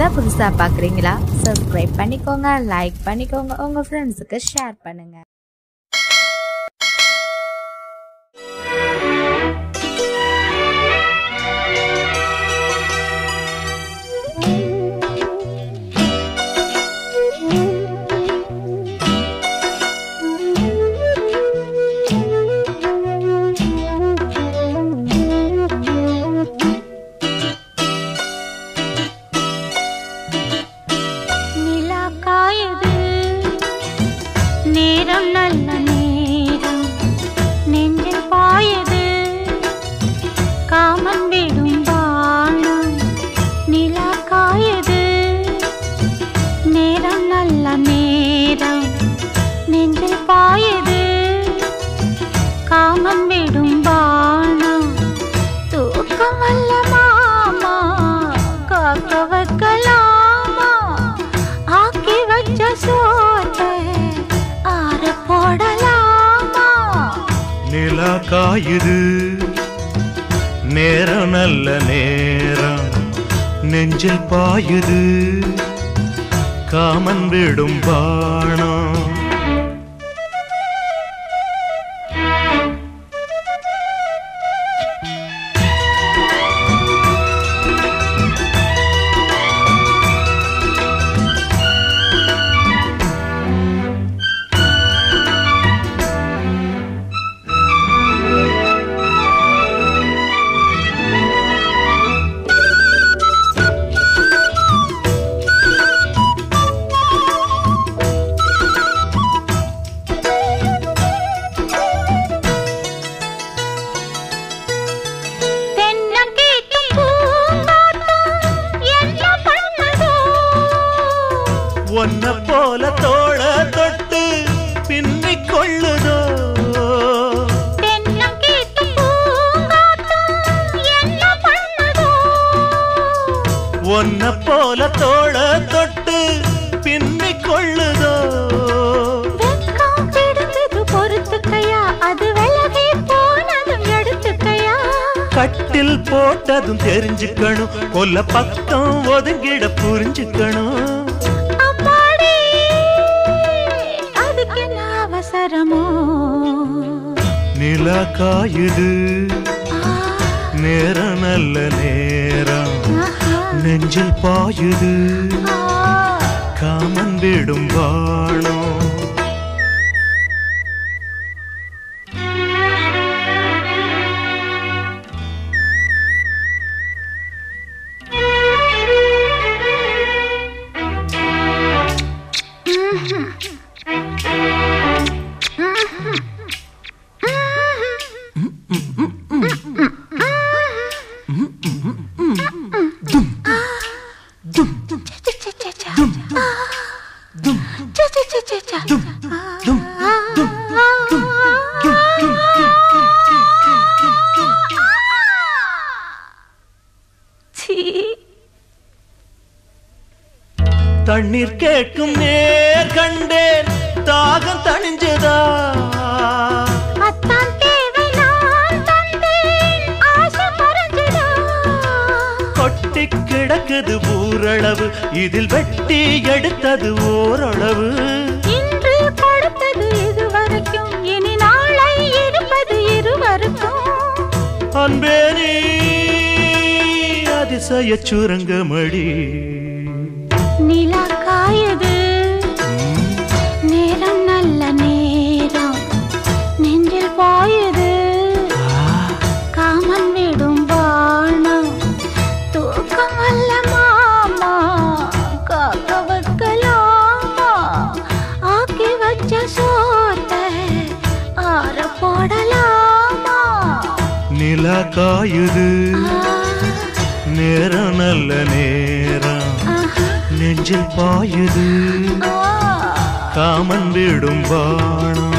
தான் புதுசா பாக்குறீங்களா சப்ஸ்கிரைப் பண்ணிக்கோங்க லைக் பண்ணிக்கோங்க உங்க ஃப்ரெண்ட்ஸுக்கு ஷேர் பண்ணுங்க நிலா காயுது நேரம் நல்ல நேரம் நெஞ்சில் பாயுது காமன் விடும் பானம் நிலா காயுது நேரம் நல்ல நேரம் நெஞ்சில் பாயுது காமன் விடும் பானம் தூக்கம் வல்ல மாமா காக்க வைக்கலாமா ஆக்கி வச்ச சோத்தை ஆற போடலாமா நிலா காயுது நேரம் நல்ல நேரம் நெஞ்சில் பாயுது காமன் விடும் பாணம் தென்னங்கீத்து பூங்காத்தம் என்ன பண்ணுதோ ஒன்ன போல தோಳ தொட்டு பின்னிக் கொள்ளுதோ தென்னங்கீத்து பூங்காத்தம் என்ன பண்ணுதோ ஒன்ன போல தோಳ தொட்டு பின்னிக் கொள்ளுதோ வெட்கம் பிடிச்சது பொறுத்துக்கையா அது விலகி போனதும் எடுத்துக்கையா கட்டில் போட்டதும் தெரிஞ்சுக்கணும் கொல்ல பக்கம் ஒதுங்கிட புரிஞ்சுக்கணும் அம்மாடி அதுக்கு என்ன அவசரமோ நிலா காயுது ஆ, நேரம் நல்ல நேரம் ஆஹா, நெஞ்சில் பாயுது ஆ. காமன் விடும் வாணம் சீ. தண்ணீர் கேட்கும் நேர் கண்டேன் தாகம் தணிஞ்சதா அத்தான் தேவை நான் தந்தேன் ஆசை மறைஞ்சுதா. கொட்டி கிடக்குது ஊரளவு இதில் வெட்டி எடுத்தது ஓரளவு இன்று கொடுத்தது இதுவரைக்கும் இனி நாளை இருப்பது இருவருக்கும் அன்பே நீ அதிசய சுரங்கமடி நிலா காயுது நேரம் நல்ல நேரம் நெஞ்சில் பாயுது காமன் விடும் வானம் தூக்கம் வல்ல மாமா காக்க வைக்கலாமா ஆக்கி வச்ச சோத்தை ஆற போடலாமா நிலா காயுது ஆ, நேரம் நல்ல நேரம் ஆஹா, நெஞ்சில் பாயுது ஆ. காமன் விடும் வாணம்